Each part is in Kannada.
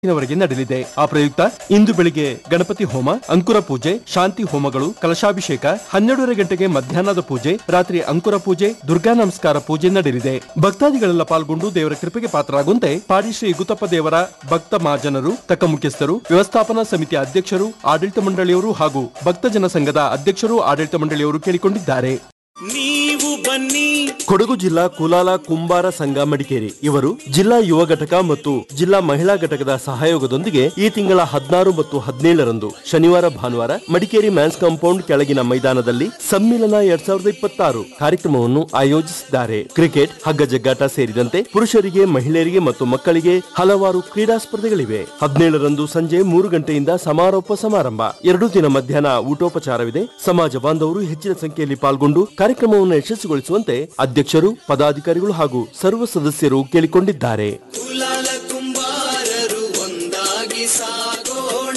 ವರೆಗೆ ನಡೆಯಲಿದೆ ಆ ಪ್ರಯುಕ್ತ ಇಂದು ಬೆಳಿಗ್ಗೆ ಗಣಪತಿ ಹೋಮ ಅಂಕುರ ಪೂಜೆ ಶಾಂತಿ ಹೋಮಗಳು ಕಲಶಾಭಿಷೇಕ ಹನ್ನೆರಡೂವರೆ ಗಂಟೆಗೆ ಮಧ್ಯಾಹ್ನದ ಪೂಜೆ ರಾತ್ರಿ ಅಂಕುರ ಪೂಜೆ ದುರ್ಗಾ ನಮಸ್ಕಾರ ಪೂಜೆ ನಡೆಯಲಿದೆ ಭಕ್ತಾದಿಗಳೆಲ್ಲ ಪಾಲ್ಗೊಂಡು ದೇವರ ಕೃಪೆಗೆ ಪಾತ್ರರಾಗುವಂತೆ ಪಾಡಿ ಶ್ರೀ ಗುತ್ತಪ್ಪ ದೇವರ ಭಕ್ತ ಮಹಾಜನರು ತಕ್ಕ ಮುಖ್ಯಸ್ಥರು ವ್ಯವಸ್ಥಾಪನಾ ಸಮಿತಿ ಅಧ್ಯಕ್ಷರು ಆಡಳಿತ ಮಂಡಳಿಯವರು ಹಾಗೂ ಭಕ್ತಜನ ಸಂಘದ ಅಧ್ಯಕ್ಷರು ಆಡಳಿತ ಮಂಡಳಿಯವರು ಕೇಳಿಕೊಂಡಿದ್ದಾರೆ ನೀವು ಬನ್ನಿ ಕೊಡಗು ಜಿಲ್ಲಾ ಕುಲಾಲ ಕುಂಬಾರ ಸಂಘ ಮಡಿಕೇರಿ ಇವರು ಜಿಲ್ಲಾ ಯುವ ಘಟಕ ಮತ್ತು ಜಿಲ್ಲಾ ಮಹಿಳಾ ಘಟಕದ ಸಹಯೋಗದೊಂದಿಗೆ ಈ ತಿಂಗಳ ಹದಿನಾರು ಮತ್ತು ಹದಿನೇಳರಂದು ಶನಿವಾರ ಭಾನುವಾರ ಮಡಿಕೇರಿ ಮ್ಯಾನ್ಸ್ ಕಾಂಪೌಂಡ್ ಕೆಳಗಿನ ಮೈದಾನದಲ್ಲಿ ಸಮ್ಮಿಲನ ಎರಡ್ ಸಾವಿರದ ಇಪ್ಪತ್ತಾರು ಕಾರ್ಯಕ್ರಮವನ್ನು ಆಯೋಜಿಸಿದ್ದಾರೆ ಕ್ರಿಕೆಟ್ ಹಗ್ಗ ಜಗ್ಗಾಟ ಸೇರಿದಂತೆ ಪುರುಷರಿಗೆ ಮಹಿಳೆಯರಿಗೆ ಮತ್ತು ಮಕ್ಕಳಿಗೆ ಹಲವಾರು ಕ್ರೀಡಾ ಸ್ಪರ್ಧೆಗಳಿವೆ ಹದಿನೇಳರಂದು ಸಂಜೆ ಮೂರು ಗಂಟೆಯಿಂದ ಸಮಾರೋಪ ಸಮಾರಂಭ ಎರಡು ದಿನ ಮಧ್ಯಾಹ್ನ ಊಟೋಪಚಾರವಿದೆ ಸಮಾಜ ಬಾಂಧವರು ಹೆಚ್ಚಿನ ಸಂಖ್ಯೆಯಲ್ಲಿ ಪಾಲ್ಗೊಂಡು ಕಾರ್ಯಕ್ರಮವನ್ನು ಯಶಸ್ವಿಗೊಳಿಸುವಂತೆ ಅಧ್ಯಕ್ಷರು ಪದಾಧಿಕಾರಿಗಳು ಹಾಗೂ ಸರ್ವ ಸದಸ್ಯರು ಕೇಳಿಕೊಂಡಿದ್ದಾರೆ ಕುಲಾಲ ಕುಂಬಾರರು ಒಂದಾಗಿ ಸಾಗೋಣ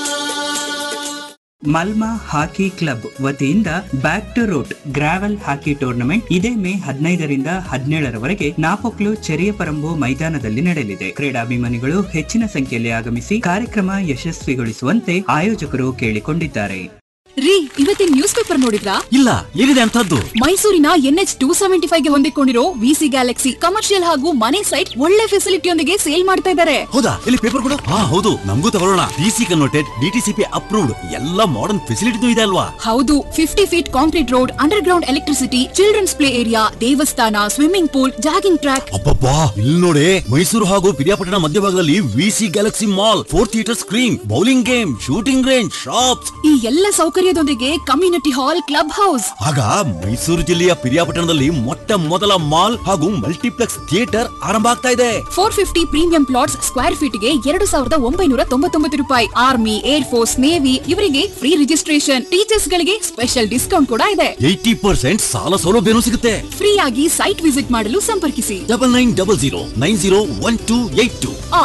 ಮಲ್ಮಾ ಹಾಕಿ ಕ್ಲಬ್ ವತಿಯಿಂದ back to root gravel hockey tournament ಇದೇ ಮೇ ಹದಿನೈದರಿಂದ ಹದಿನೇಳರವರೆಗೆ ನಾಪೊಕ್ಲು ಚೆರಿಯಪರಂಬು ಮೈದಾನದಲ್ಲಿ ನಡೆಯಲಿದೆ ಕ್ರೀಡಾಭಿಮಾನಿಗಳು ಹೆಚ್ಚಿನ ಸಂಖ್ಯೆಯಲ್ಲಿ ಆಗಮಿಸಿ ಕಾರ್ಯಕ್ರಮ ಯಶಸ್ವಿಗೊಳಿಸುವಂತೆ ಆಯೋಜಕರು ಕೇಳಿಕೊಂಡಿದ್ದಾರೆ ರೀ ಇವತ್ತಿನ ನ್ಯೂಸ್ ಪೇಪರ್ ನೋಡಿದ್ರಾ ಇಲ್ಲ ಏನಿದೆ ಅಂತದ್ದು ಮೈಸೂರಿನ ಎನ್ಎಚ್ ಟೂ ಸೆವೆಂಟಿ ಫೈವ್ ಗೆ ಹೊಂದಿಕೊಂಡಿರೋ ವಿಸಿ ಗ್ಯಾಲಕ್ಸಿ ಕಮರ್ಷಿಯಲ್ ಹಾಗೂ ಮನೆ ಸೈಟ್ ಒಳ್ಳೆ ಫೆಸಿಲಿಟಿಯೊಂದಿಗೆ ಸೇಲ್ ಮಾಡ್ತಾ ಇದ್ದಾರೆ ಹೌದಾ ಇಲ್ಲಿ ಪೇಪರ್ ಕೊಡು ಹಾ ಹೌದು ನಮಗೂ ತಗೊಳ್ಳೋಣ ಡಿಸಿ ಕನ್ವರ್ಟೆಡ್ ಡಿಟಿಸಿಪಿ ಅಪ್ರೂವ್ಡ್ ಎಲ್ಲ ಮಾಡರ್ನ್ ಫೆಸಿಲಿಟಿನೂ ಇದೆ ಅಲ್ವಾ ಹೌದು fifty feet concrete road underground electricity children's play area ದೇವಸ್ಥಾನ ಸ್ವಿಮ್ಮಿಂಗ್ ಪೂಲ್ ಜಾಗಿಂಗ್ ಟ್ರ್ಯಾಕ್ ಅಬ್ಬಬ್ಬಾ ಇಲ್ಲಿ ನೋಡಿ ಮೈಸೂರು ಹಾಗೂ ಪಿರಿಯಾಪಟ್ಟಣ ಮಧ್ಯಭಾಗದಲ್ಲಿ VC galaxy mall four theatre screen bowling game shooting range shops ಈ ಎಲ್ಲ ಸೌಕರ್ಯದೊಂದಿಗೆ ಕಮ್ಯುನಿಟಿ ಹಾಲ್ ಕ್ಲಬ್ ಹೌಸ್ ಆಗ ಮೈಸೂರು ಜಿಲ್ಲೆಯ ಪಿರಿಯಾಪಟ್ಟಣದಲ್ಲಿ ಮೊಟ್ಟ ಮೊದಲ ಮಾಲ್ ಹಾಗೂ ಮಲ್ಟಿಪ್ಲೆಕ್ಸ್ ಥಿಯೇಟರ್ ಆರಂಭ ಆಗ್ತಾ ಇದೆ four fifty premium plots square feet ಗೆ ಎರಡು ಸಾವಿರದ ಒಂಬೈನೂರ ತೊಂಬತ್ತೊಂಬತ್ತು ರೂಪಾಯಿ ಆರ್ಮಿ ಏರ್ ಫೋರ್ಸ್ ನೇವಿ ಇವರಿಗೆ ಫ್ರೀ ರಿಜಿಸ್ಟ್ರೇಷನ್ ಟೀಚರ್ಸ್ ಗಳಿಗೆ ಸ್ಪೆಷಲ್ ಡಿಸ್ಕೌಂಟ್ ಕೂಡ ಇದೆ ಏಯ್ಟಿ ಪರ್ಸೆಂಟ್ ಸಾಲ ಸೌಲಭ್ಯನೂ ಸಿಗುತ್ತೆ ಫ್ರೀ ಆಗಿ ಸೈಟ್ ವಿಸಿಟ್ ಮಾಡಲು ಸಂಪರ್ಕಿಸಿ double nine double zero nine zero one two eight two or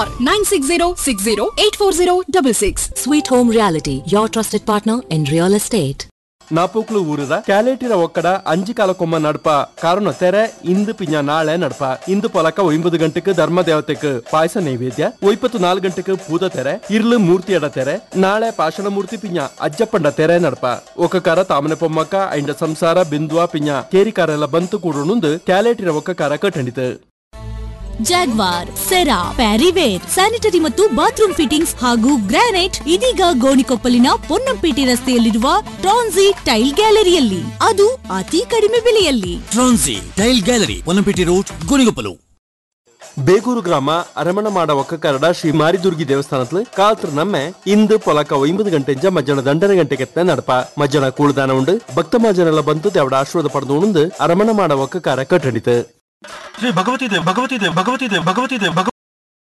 9606084066. Sweet Home Reality, your trusted partner in real estate. Napoklu ಊರದ ಕ್ಯಾಲೆಟಿರ ಒಕ್ಕಡ ಅಂಜಿ ಕಾಲಕೊಮ್ಮ ನಡ್ಪ ಕಾರಣ ತೆರೆ ಇಂದು ಪಿಂಜ ನಾಳೆ ನಡ್ಪ ಇಂದು ಪೊಲಕ ಒಂಬತ್ತು ಗಂಟೆಗೆ ಧರ್ಮ ದೇವತೆಗೆ ಪಾಯಸ ನೈವೇದ್ಯ ಒಯ್ಪತ್ತು ನಾಲ್ಕು ಗಂಟೆಗೆ ಪೂದ ತೆರೆ ಇರ್ಲು ಮೂರ್ತಿ ಎಡ ತೆರೆ ನಾಳೆ ಪಾಷಣ ಮೂರ್ತಿ ಪಿಂಜ ಅಜ್ಜಪ್ಪಂಡ ತೆರೆ ನಡ್ಪ ಒಕ್ಕಕಾರ ತಾಮನೆ ಪೊಮ್ಮಕ್ಕ ಐಂಡ ಸಂಸಾರ ಬಿಂದುವ ಪಿಂಜ ಕೇರಿಕಾರೆಲ್ಲ ಬಂತು ಕೂಡನುಂದು ಕ್ಯಾಲೆಟಿರ ಒಕ್ಕಕಾರ ಕಟ್ಟಂಡಿತು ಜಾಗ್ವಾರ್ ಸೆರಾ ಪ್ಯಾರಿವೇರ್ ಸ್ಯಾನಿಟರಿ ಮತ್ತು ಬಾತ್ರೂಮ್ ಫಿಟ್ಟಿಂಗ್ಸ್ ಹಾಗೂ ಗ್ರಾನೈಟ್ ಇದೀಗ ಗೋಣಿಕೊಪ್ಪಲಿನ ಪೊನ್ನಂಪೇಟೆ ರಸ್ತೆಯಲ್ಲಿರುವ ಟ್ರಾನ್ಸಿ ಟೈಲ್ ಗ್ಯಾಲರಿಯಲ್ಲಿ ಅದು ಅತಿ ಕಡಿಮೆ ಬೆಲೆಯಲ್ಲಿ ಟ್ರಾನ್ಸಿ tile gallery Ponnampet road Gonikoppal Begur ಗ್ರಾಮ ಅರಮಣ ಮಾಡ ಒಕ್ಕಕರಡ ಶ್ರೀ ಮಾರಿದುರ್ಗಿ ದೇವಸ್ಥಾನತ್ಲು ಕಾಲ್ತ್ರ ನಮ್ಮೆ ಇಂದು ಪೊಲಕ ಒಂಬತ್ತು ಗಂಟೆಂಜ ಮಧ್ಯಾಹ್ನ ದಂಡರ ಗಂಟೆಗೆ ನಡಪ ಮಧ್ಯಾಹ್ನ ಕೂಳದಾನ ಉಂಡು ಭಕ್ತ ಮಾಜನೆಲ್ಲ ಬಂತು ದೇವಡ ಆಶೀರ್ವಾದ ಪಡೆದು ಉಂಡು ಅರಮಣ ಮಾಡ ಒಕ್ಕಕಾರ ಕಟ್ಟಡಿತು ಶ್ರೀ ಭಗವತಿ ದೇವ್ ಭಗವತಿ ದೇವ್ ಭಗವತಿ ದೇವ್ ಭಗವತಿ ದೇವ್ ಭಗವತಿ